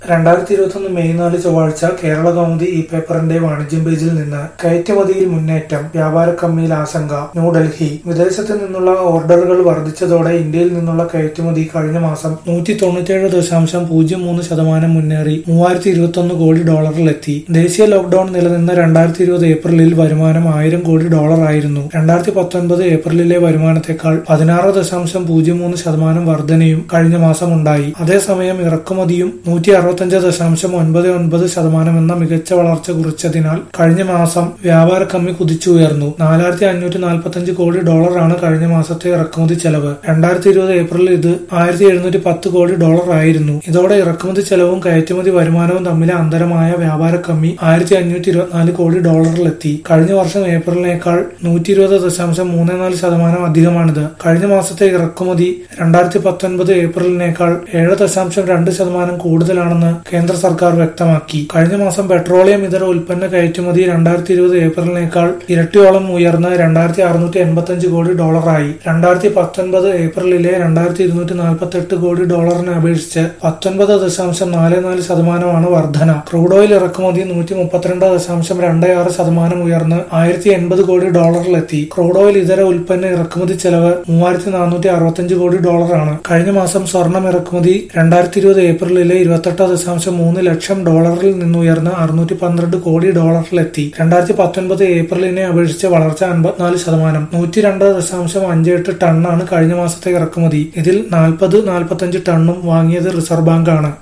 രണ്ടായിരത്തി ഇരുപത്തൊന്ന് മെയ് നാല് ചൊവ്വാഴ്ച കേരള കൗമുദി ഇ പേപ്പറിന്റെ വാണിജ്യം പേജിൽ നിന്ന് കയറ്റുമതിയിൽ മുന്നേറ്റം വ്യാപാര കമ്മിയിൽ ആശങ്ക ന്യൂഡൽഹി വിദേശത്ത് നിന്നുള്ള ഓർഡറുകൾ വർദ്ധിച്ചതോടെ ഇന്ത്യയിൽ നിന്നുള്ള കയറ്റുമതി കഴിഞ്ഞ മാസം നൂറ്റി തൊണ്ണൂറ്റിയേഴ് ദശാംശം പൂജ്യം മൂന്ന് ശതമാനം മുന്നേറി മൂവായിരത്തി ഇരുപത്തൊന്ന് കോടി ഡോളറിലെത്തി ദേശീയ ലോക്ഡൌൺ നിലനിന്ന രണ്ടായിരത്തി ഇരുപത് ഏപ്രിലിൽ വരുമാനം ആയിരം കോടി ഡോളർ ആയിരുന്നു രണ്ടായിരത്തി പത്തൊൻപത് ഏപ്രിലിലെ വരുമാനത്തെക്കാൾ പതിനാറ് ദശാംശം പൂജ്യം മൂന്ന് ശതമാനം വർധനയും കഴിഞ്ഞ മാസം ഉണ്ടായി അതേസമയം ഇറക്കുമതിയും നൂറ്റി അറുപത്തഞ്ച് ദശാംശം ഒൻപത് ഒൻപത് ശതമാനം എന്ന മികച്ച വളർച്ച കുറിച്ചതിനാൽ കഴിഞ്ഞ മാസം വ്യാപാര കമ്മി കുതിച്ചുയർന്നു നാലായിരത്തി അഞ്ഞൂറ്റി നാൽപ്പത്തഞ്ച് കോടി ഡോളറാണ് കഴിഞ്ഞ മാസത്തെ ഇറക്കുമതി ചെലവ് രണ്ടായിരത്തി ഇരുപത് ഏപ്രിലിൽ ഇത് ആയിരത്തി എഴുന്നൂറ്റി പത്ത് കോടി ഡോളർ ആയിരുന്നു ഇതോടെ ഇറക്കുമതി ചെലവും കയറ്റുമതി വരുമാനവും തമ്മിലെ അന്തരമായ വ്യാപാര കമ്മി ആയിരത്തി അഞ്ഞൂറ്റി ഇരുപത്തിനാല് കോടി ഡോളറിലെത്തി കഴിഞ്ഞ വർഷം ഏപ്രിലിനേക്കാൾ നൂറ്റി ഇരുപത് ദശാംശം മൂന്ന് നാല് ശതമാനം അധികമാണിത് കഴിഞ്ഞ മാസത്തെ ഇറക്കുമതി രണ്ടായിരത്തി പത്തൊൻപത് ഏപ്രിലിനേക്കാൾ ഏഴ് ദശാംശം രണ്ട് ശതമാനം കൂടുതലാണെന്ന് കേന്ദ്ര സർക്കാർ വ്യക്തമാക്കി കഴിഞ്ഞ മാസം പെട്രോളിയം ഇതര ഉൽപ്പന്ന കയറ്റുമതി രണ്ടായിരത്തി ഇരുപത് ഏപ്രിലിനേക്കാൾ ഇരട്ടിയോളം ഉയർന്ന് രണ്ടായിരത്തി അറുന്നൂറ്റി എൺപത്തഞ്ച് കോടി ഡോളറായി രണ്ടായിരത്തി പത്തൊൻപത് ഏപ്രിലിലെ രണ്ടായിരത്തി ഇരുന്നൂറ്റി നാൽപ്പത്തി എട്ട് കോടി ഡോളറിനെ അപേക്ഷിച്ച് പത്തൊൻപത് ദശാംശം നാല് നാല് ശതമാനമാണ് വർധന ക്രൂഡ് ഓയിൽ ഇറക്കുമതി നൂറ്റി മുപ്പത്തിരണ്ട് ദശാംശം രണ്ട് ആറ് ശതമാനം ഉയർന്ന് ആയിരത്തി എൺപത് കോടി ഡോളറിലെത്തി ക്രൂഡ് ഓയിൽ ഇതര ഉൽപ്പന്ന ഇറക്കുമതി ചെലവ് മൂവായിരത്തി നാനൂറ്റി അറുപത്തഞ്ച് കോടി ഡോളറാണ് കഴിഞ്ഞ മാസം സ്വർണം ഇറക്കുമതി രണ്ടായിരത്തി ഇരുപത് ഏപ്രിലിലെ ഇരുപത്തെട്ട് ദശാംശം മൂന്ന് ലക്ഷം ഡോളറിൽ നിന്നുയർന്ന് അറുന്നൂറ്റി പന്ത്രണ്ട് കോടി ഡോളറിലെത്തി രണ്ടായിരത്തി പത്തൊൻപത് ഏപ്രിലിനെ അപേക്ഷിച്ച് വളർച്ച അൻപത്തിനാല് ശതമാനം നൂറ്റി രണ്ട് ദശാംശം അഞ്ച് എട്ട് ടണ്ണാണ് കഴിഞ്ഞ മാസത്തെ ഇറക്കുമതി ഇതിൽ നാൽപ്പത് നാൽപ്പത്തഞ്ച് ടണ്ണും വാങ്ങിയത് റിസർവ് ബാങ്കാണ്